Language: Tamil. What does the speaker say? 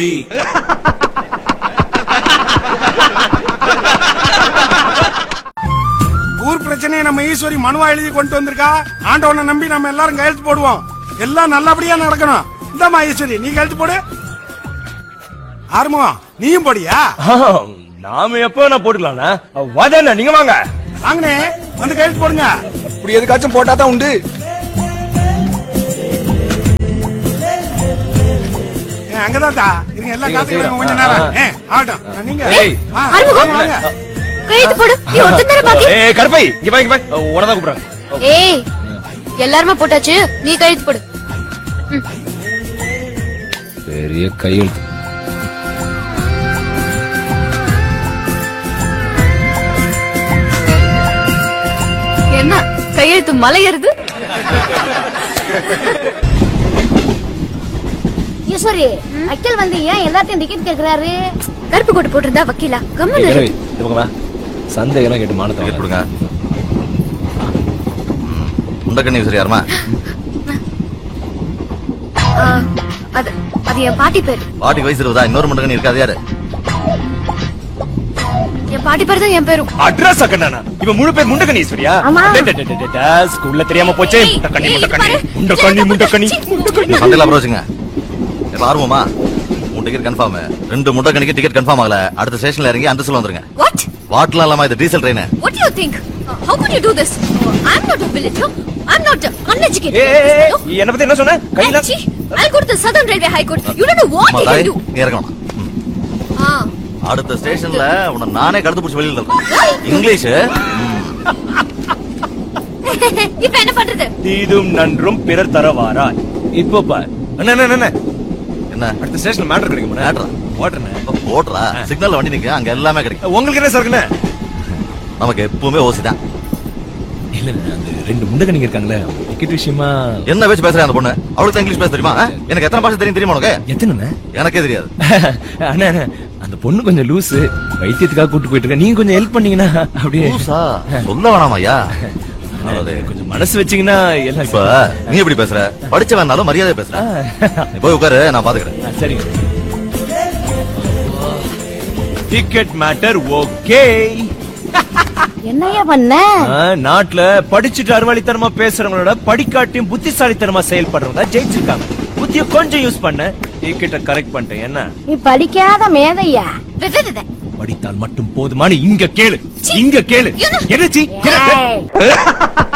வழி ஊர் பிரச்சனையை நம்ம ஈஸ்வரி மனுவா எழுதி கொண்டு வந்திருக்கா ஆண்டவனை நம்பி நம்ம எல்லாரும் கையெழுத்து போடுவோம் எல்லாம் நல்லபடியா நடக்கணும் இந்தாம்மா ஈஸ்வரி நீ கையெழுத்து போடு ஆறுமுகம் நீயும் போடியா நாம எப்போ நான் போட்டுக்கலாம்ண்ணா வாதாண்ணா நீங்க வாங்க வாங்கனே வந்து கையெழுத்து போடுங்க இப்படி எதுக்காச்சும் போட்டா தான் உண்டு ஏ, அங்கதான் தா இருங்க எல்லாம் காத்துக்கலாம் கொஞ்ச நேரம் ஏ, ஆகட்டும் நீங்க ஏய். ஆ, ஆறுமுகம். வாங்க. கையெழுத்து போடு நீ ஒருத்தன் தானே பாக்கி ஏய் கருப்பை இங்க பாய் இங்க பாய் உடனே கூப்பிடுறாங்க ஏய் எல்லாருமே போட்டாச்சு நீ கையெழுத்து போடு பெரிய கையெழுத்து என்ன கையெழுத்து மலையறது ஈஸ்வரி அக்கில் வந்து ஏன் எல்லாத்தையும் டிக்கெட் கேக்குறாரு கருப்பு கோட்டு போட்டிருந்தா வக்கீலா கம்மன் கருவை இந்த பக்கமா சந்தேகம் கேட்டு மானத்தை டிக்கெட் கொடுங்க முண்டக்கண்ணி சரி யாருமா அது அது என் பாட்டி பேரு பாட்டிக்கு வயசு இருபதா இன்னொரு முண்டக்கண்ணி இருக்காது யாரு என் பாட்டி பேரு தான் என் பேரும் அட்ரஸ் அக்கண்ணா இவன் முழு பேர் முண்டக்கணி ஈஸ்வரியா ஆமா. டே, டே, டே, டே, டே, ஸ்கூல்ல தெரியாம போச்சே ஏய், முண்டக்கண்ணி ஏய், முண்டக்கண்ணி பாரு. முண்டக்கண்ணி முண்டக்கண்ணி முண்டக்கண்ணி சந்தையில அப்புறம் வச்சுங்க இப்ப ஆர்வமா உன் டிக்கெட் கன்ஃபார்ம் ரெண்டு முண்டக்கணிக்கு டிக்கெட் கன்ஃபார்ம் ஆகல அடுத்த ஸ்டேஷன்ல இறங்கி அந்த வந்துருங்க வாட் வாட்லாம் இல்லாம இது diesel train what you think how good you do this I am not a villager i'm not uneducated ஏய், ஏய், ஏய், என்ன பத்தி என்ன சொன்ன கையில Hey, gee, I'll go to the Southern Railway High Court. You don't know what he will do. நீ இறங்கணும் ம். Ah. அடுத்த ஸ்டேஷன்ல உன்னை நானே கடத்து பிடிச்சி வெளியில இருக்கேன் இங்கிலீஷ் இப்ப என்ன பண்றது தீதும் நன்றும் பிறர் தரவாரா இப்போ பார் அண்ணா அண்ணா, அண்ணா என்ன அடுத்த ஸ்டேஷன்ல மேட்டர் கிடைக்கும் Matter? ஓட்டுறேன் ஓட்டுறா சிக்னல் வண்டி நிக்க அங்க எல்லாமே கிடைக்கும் உங்களுக்கு என்ன சார்க்குண்ணே நமக்கு எப்பவுமே ஓசி தான் இல்ல இல்ல அந்த ரெண்டு முண்டகணிங்க இருக்காங்களே டிக்கெட் விஷயமா என்ன பேச்சு பேசுறேன் அந்த பொண்ணு அவளுக்கு தான் இங்கிலீஷ் பேச தெரியுமா ஆ? எனக்கு எத்தனை பாஷை தெரியும் தெரியுமா உனக்கு எத்தனை எனக்கே தெரியாது அண்ணா அண்ணா, அந்த பொண்ணு கொஞ்சம் லூசு வைத்தியத்துக்காக கூட்டு போயிட்டு இருக்கா நீங்க கொஞ்சம் ஹெல்ப் பண்ணீங்கன்னா அப்படியே லூசா? சொல்ல வேணாமா ஐயா அது கொஞ்சம் மனசு வச்சீங்கன்னா எல்லாம் இப்ப நீ எப்படி பேசுற படிச்ச வேணாலும் மரியாதை பேசுற நீ போய் உட்காரு நான் பாத்துக்கிறேன் ஆ, சரிங்க டிக்கெட் மேட்டர் ஓகே என்னையா பண்ண நாட்டுல படிச்சுட்டு அறிவாளித்தனமா பேசுறவங்களோட படிக்காட்டியும் புத்திசாலித்தனமா செயல்படுறவங்க தான் ஜெயிச்சிருக்காங்க புத்திய கொஞ்சம் யூஸ் பண்ண டிக்கெட்டை கரெக்ட் பண்ணிட்டேன் என்ன நீ படிக்காத மேதையா வெ, வெ, வெ, வெ. படித்தால் மட்டும் போதுமானு இங்க கேளு இங்க கேளு என்ன? என்ன சி? என்ன? ஏய்.